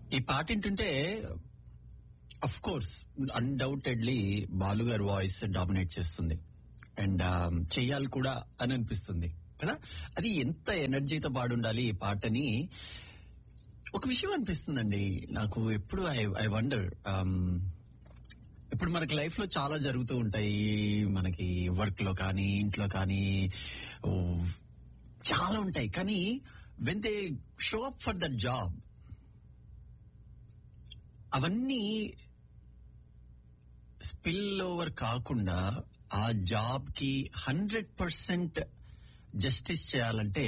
ఈ పాట వింటుంటే అఫ్ కోర్స్ అన్డౌటెడ్లీ బాలు గారి వాయిస్ డామినేట్ చేస్తుంది అండ్ చెయ్యాలి కూడా అని అనిపిస్తుంది కదా అది ఎంత ఎనర్జీతో పాడుండాలి ఈ పాటని ఒక విషయం అనిపిస్తుందండి నాకు ఎప్పుడు ఐ ఐ వండర్ ఇప్పుడు మనకి లైఫ్ లో చాలా జరుగుతూ ఉంటాయి మనకి వర్క్ లో కానీ ఇంట్లో కానీ ఓ, చాలా ఉంటాయి కానీ when they show up for that job అవన్నీ స్పిల్ ఓవర్ కాకుండా ఆ జాబ్ కి హండ్రెడ్ పర్సెంట్ జస్టిస్ చేయాలంటే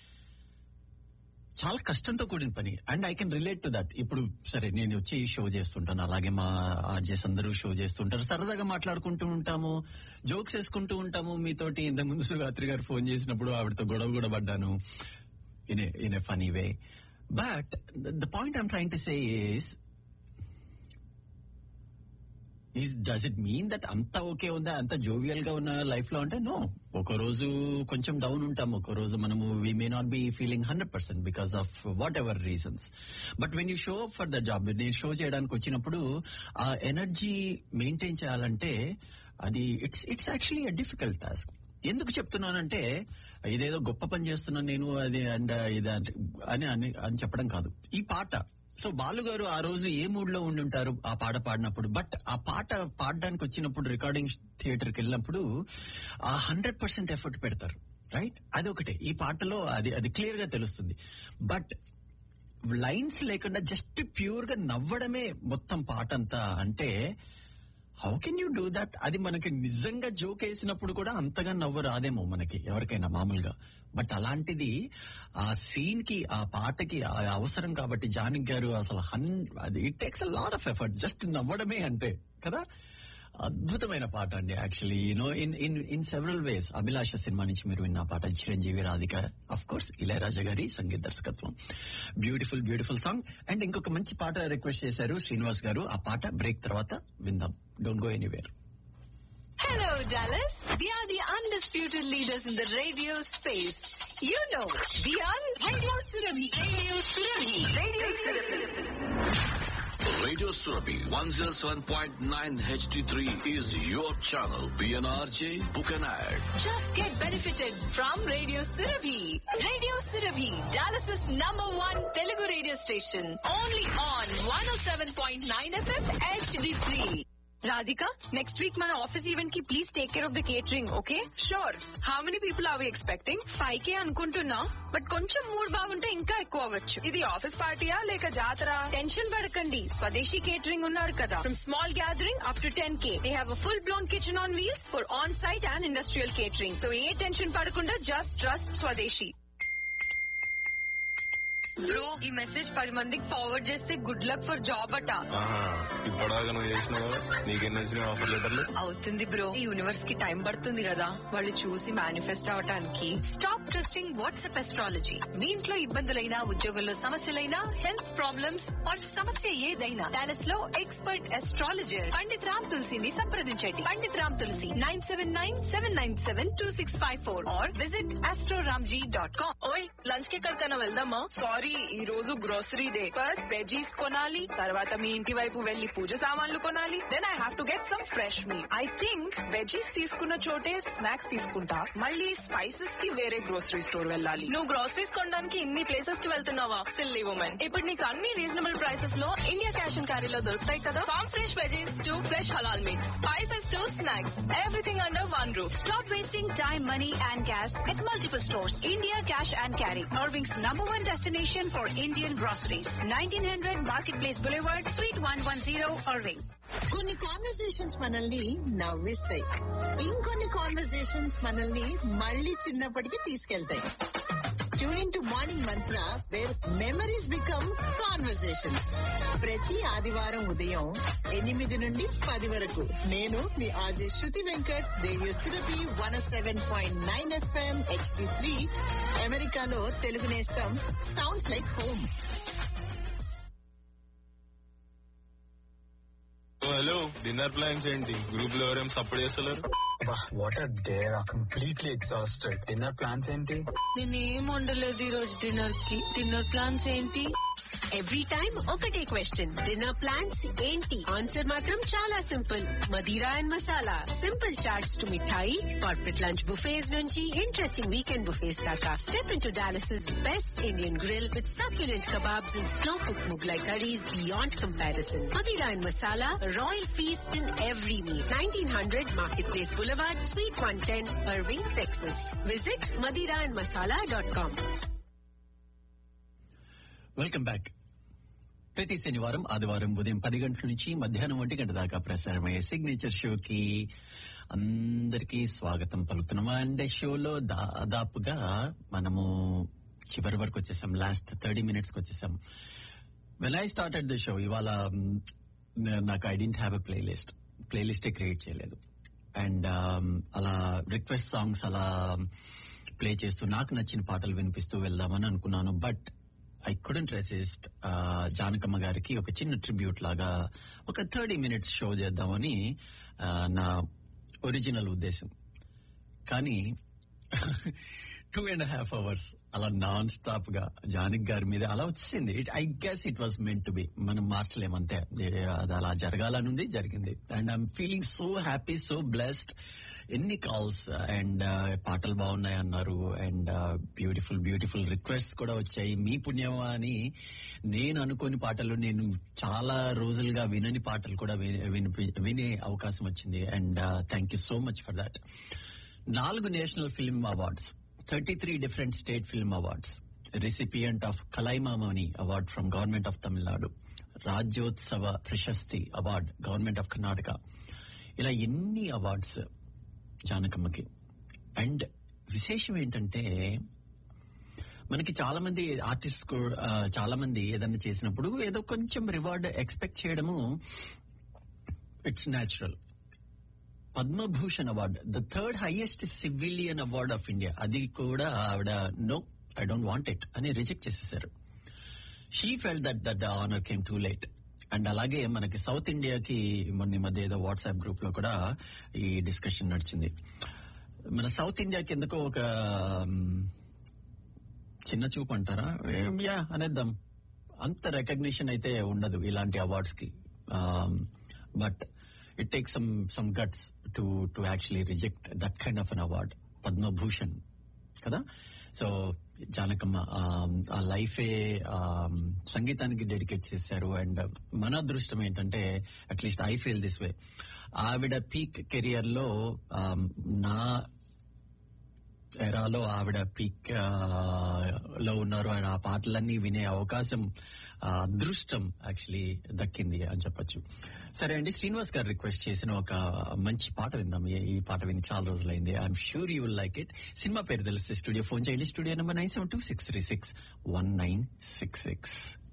చాలా కష్టంతో కూడిన పని and I can relate to that ఇప్పుడు సరే నేను వచ్చి షో చేస్తుంటాను అలాగే మా ఆర్జెస్ అందరూ షో చేస్తుంటారు సరదాగా మాట్లాడుకుంటూ ఉంటాము జోక్స్ వేసుకుంటూ ఉంటాము మీతోటి ఇంత ముందు సుగాత్రి గారు ఫోన్ చేసినప్పుడు ఆవిడతో గొడవ కూడా పడ్డాను in in a funny way but the point I'm trying to say is is does it mean that అంత ఓకే ఉందా అంత జోవియల్ గా ఉన్న లైఫ్ లో అంటే నో ఒక రోజు కొంచెం డౌన్ ఉంటాం ఒక రోజు మనము we may not be feeling hundred percent because of whatever reasons but when you show up for the job నేను షో చేయడానికి వచ్చినప్పుడు ఆ ఎనర్జీ మెయింటైన్ చేయాలంటే అది it's it's actually a difficult task ఎందుకు చెప్తున్నానంటే ఇదేదో గొప్ప పని చేస్తున్నాను నేను అది అండ్ ఇది అంటే- అని అని అని చెప్పడం కాదు ఈ పాట సో బాలు గారు ఆ రోజు ఏ మూడ్ లో ఉండి ఉంటారు ఆ పాట పాడినప్పుడు బట్ ఆ పాట పాడడానికి వచ్చినప్పుడు రికార్డింగ్ థియేటర్ కి వెళ్ళినప్పుడు ఆ హండ్రెడ్ పర్సెంట్ ఎఫర్ట్ పెడతారు రైట్ అది ఒకటే ఈ పాటలో అది అది క్లియర్ గా తెలుస్తుంది బట్ లైన్స్ లేకుండా జస్ట్ ప్యూర్ గా నవ్వడమే మొత్తం పాట అంతా అంటే how can you do that అది మనకి నిజంగా జోక్ వేసినప్పుడు కూడా అంతగా నవ్వు రాదేమో మనకి ఎవరికైనా మామూలుగా బట్ అలాంటిది ఆ సీన్ కి ఆ పాటకి ఆ అవసరం కాబట్టి జానక్ గారు అసలు హన్ అది it takes a lot of effort just నవ్వడమే అంటే కదా అద్భుతమైన పాట అండి actually you know in in in several ways Abhilasha సినిమా నుంచి మీరు విన్న పాట చిరంజీవి రాధిక అఫ్ కోర్స్ ఇళయరాజా గారి సంగీత దర్శకత్వం బ్యూటిఫుల్ బ్యూటిఫుల్ సాంగ్ అండ్ ఇంకొక మంచి పాట రిక్వెస్ట్ చేశారు శ్రీనివాస్ గారు ఆ పాట బ్రేక్ తర్వాత విందాం don't go anywhere Hello, Dallas. We are the undisputed leaders in the radio space. You know, we are Radio Surabhi. Radio Surabhi. Radio Surabhi. Radio Surabhi 107.9 HD3 is your channel. PNRJ Book and Ad. Just get benefited from Radio Surabhi. Radio Surabhi, Dallas's number one Telugu radio station. Only on 107.9 FM HD3. Radhika, next week మన office event కి please take care of the catering okay sure how many people are we expecting five K అనుకుంటున్నా but కొంచెం mood బాగుంటే ఇంకా ఎక్కువ అవ్వచ్చు ఇది office పార్టీయా లేక జాతర టెన్షన్ పడకండి స్వదేశీ కేటరింగ్ ఉన్నారు కదా from small gathering up to ten K they have full blown kitchen on wheels for on site and industrial catering so ఏ టెన్షన్ పడకుండా జస్ట్ ట్రస్ట్ స్వదేశీ బ్రో ఈ మెసేజ్ పది మందికి ఫార్వర్డ్ చేస్తే గుడ్ లక్ ఫర్ జాబ్ అట ఆహా ఇప్పటిదాకా నువ్వు చేసినావు నీకెన్ని వచ్చినాయి ఆఫర్ లెటర్లు అవుతుంది బ్రో ఈ యూనివర్స్ కి టైం పడుతుంది కదా వాళ్ళు చూసి మేనిఫెస్ట్ అవటానికి స్టాప్ ట్రస్టింగ్ వాట్సాప్ ఎస్ట్రాలజీ మీ ఇంట్లో ఇబ్బందులైనా ఉద్యోగంలో సమస్యలైనా హెల్త్ ప్రాబ్లమ్స్ ఆర్ సమస్య ఏదైనా డాలస్ లో ఎక్స్పర్ట్ ఎస్ట్రాలజర్ పండిత్ రామ్ తులసిని సంప్రదించండి Pandit Ram Tulasi nine seven nine seven nine seven two six five four or visit astroramji dot com ఓయ్ లంచ్ కి ఎక్కడికైనా వెళ్దామా సారీ ఈ రోజు గ్రోసరీ డే ఫస్ట్ వెజీస్ కొనాలి తర్వాత మీ ఇంటి వైపు వెళ్లి పూజ సామాన్లు కొనాలి then I have to get some fresh మీ ఐ థింక్ వెజీస్ తీసుకున్న చోటే స్నాక్స్ తీసుకుంటా మళ్ళీ స్పైసెస్ కి వేరే గ్రోసరీ స్టోర్ వెళ్ళాలి నువ్వు గ్రోసరీస్ కొనడానికి ఇన్ని ప్లేసెస్ కి వెళ్తున్నావా సిల్లీ ఉమెన్ ఇప్పుడు నీకు అన్ని రీజనబుల్ ప్రైసెస్ లో ఇండియా క్యాష్ అండ్ క్యారీలో దొరుకుతాయి కదా farm fresh veggies to fresh halal meats spices to snacks everything under one roof Stop wasting time, money, and gas at multiple stores. India Cash and Carry, Irving's number one destination for Indian groceries. 1900 Marketplace Boulevard, Suite 110, Irving. కొన్ని conversations మనల్ని నవ్విస్తాయి ఇంకొన్ని conversations మనల్ని మళ్ళీ చిన్నప్పటికి తీసుకెళ్తాయి tuning to morning Mantra where memories become conversations ప్రతి ఆదివారం ఉదయం ఎనిమిది నుండి పది వరకు నేను మీ ఆర్జే శృతి వెంకట్ రేడియో సిరపి one seven point nine FM HD three అమెరికాలో తెలుగు నేస్తం sounds like home hello dinner plans ఏంటి గ్రూప్ లో ఎవరేం సపోర్ట్ చేస్తలేరు what are there are completely exhausted dinner plans ఏంటి నేనేం వండలేదు ఈ రోజు డిన్నర్ కి డిన్నర్ ప్లాన్స్ ఏంటి ఎవ్రీ టైం ఒకటే క్వశ్చన్ డిన్నర్ ప్లాన్స్ ఏంటి ఆన్సర్ మాత్రం చాలా simple Madira and Masala simple chaats to mithai corporate lunch buffets నుంచి ఇంట్రెస్టింగ్ వీకెండ్ బుఫేస్ దాకా step in to Dallas best Indian grill with succulent kebabs and slow cooked Mughlai curries beyond comparison. Madira and Masala, a royal feast in every meal. 1900 Marketplace Boulevard, Suite 110, Irving, Texas. Visit madiraandmasala.com. Welcome back ప్రతి శనివారం ఆదివారం ఉదయం పది గంటల నుంచి మధ్యాహ్నం ఒంటి గంట దాకా ప్రసారమయ్యే సిగ్నేచర్ షోకి అందరికీ స్వాగతం పలుకుతున్నాం అండ్ షోలో దాదాపుగా మనము చివరి వరకు వచ్చేసాం లాస్ట్ థర్టీ మినిట్స్ కి వచ్చేసాం when I started the show ఇవాళ మ్, నే- నాకు I didn't have a playlist ప్లేలిస్టే క్రియేట్ చేయలేదు అండ్ అలా రిక్వెస్ట్ సాంగ్స్ అలా ప్లే చేస్తూ నాకు నచ్చిన పాటలు వినిపిస్తూ వెళ్దామని అనుకున్నాను but I couldn't resist Janakamma గారికి ఒక చిన్న ట్రిబ్యూట్ లాగా ఒక థర్టీ మినిట్స్ షో చేద్దామని ఆ, నా ఒరిజినల్ ఉద్దేశం కానీ టూ అండ్ హాఫ్ అవర్స్ అలా నాన్ స్టాప్ గా జానక్ గారి మీద అలా వచ్చింది I guess it was meant to be మనం మార్చలేమంతే ఏ- అది అలా జరగాలనుంది జరిగింది and I'm feeling so happy so blessed ఎన్ని కాల్స్ అండ్ పాటలు బాగున్నాయి అన్నారు అండ్ బ్యూటిఫుల్ బ్యూటిఫుల్ రిక్వెస్ట్ కూడా వచ్చాయి మీ పుణ్యమా అని నేను అనుకోని పాటలు నేను చాలా రోజులుగా వినని పాటలు కూడా విని- వినిపి- వినే అవకాశం వచ్చింది and thank you so much for that నాలుగు national film awards thirty three different state film awards recipient of Kalaimamani award from government of Tamil Nadu Rajyotsava Prashasti award government of Karnataka ఇలా ఎన్ని అవార్డ్స్ జానకమ్మకి అండ్ విశేషం ఏంటంటే మనకి చాలా మంది ఆర్టిస్ట్ చాలా మంది ఏదన్నా చేసినప్పుడు ఏదో కొంచెం రివార్డ్ ఎక్స్పెక్ట్ చేయడము it's natural Padma Bhushan award the third highest civilian award of India అది కూడా ఆవిడ no I don't want it అని రిజెక్ట్ చేసేసారు she felt that that the honour came too late and అలాగే మనకి సౌత్ ఇండియాకి మొన్న ఈ మధ్య ఏదో వాట్సాప్ గ్రూప్ లో కూడా ఈ డిస్కషన్ నడిచింది మన సౌత్ ఇండియాకి ఎందుకో ఒక మ్, చిన్న చూపు అంటారా ఏం, యా అనేద్దాం అంత రికగ్నిషన్ అయితే ఉండదు ఇలాంటి అవార్డ్స్ కి but it take some some guts to to actually reject that kind of an award Padma Bhushan కదా సో జానకమ్మ ఆమ్, ఆ లైఫే ఆమ్, సంగీతానికి డెడికేట్ చేశారు అండ్ మన అదృష్టం ఏంటంటే at least I feel this way ఆవిడ పీక్ కెరియర్ లో ఆమ్, నా ఎరాలో ఆవిడ పీక్ ఆ, లో ఉన్నారు అండ్ ఆ పాటలన్నీ వినే అవకాశం ఆ, అదృష్టం యాక్చువల్లీ దక్కింది అని చెప్పొచ్చు సరే అండి శ్రీనివాస్ గారు రిక్వెస్ట్ చేసిన ఒక మంచి పాట విందాం ఈ- ఈ పాట విని చాలా రోజులైంది I'm sure you will like it cinema పేరు తెలిస్తే స్టూడియో ఫోన్ చేయండి studio number nine seven two six three six one nine six six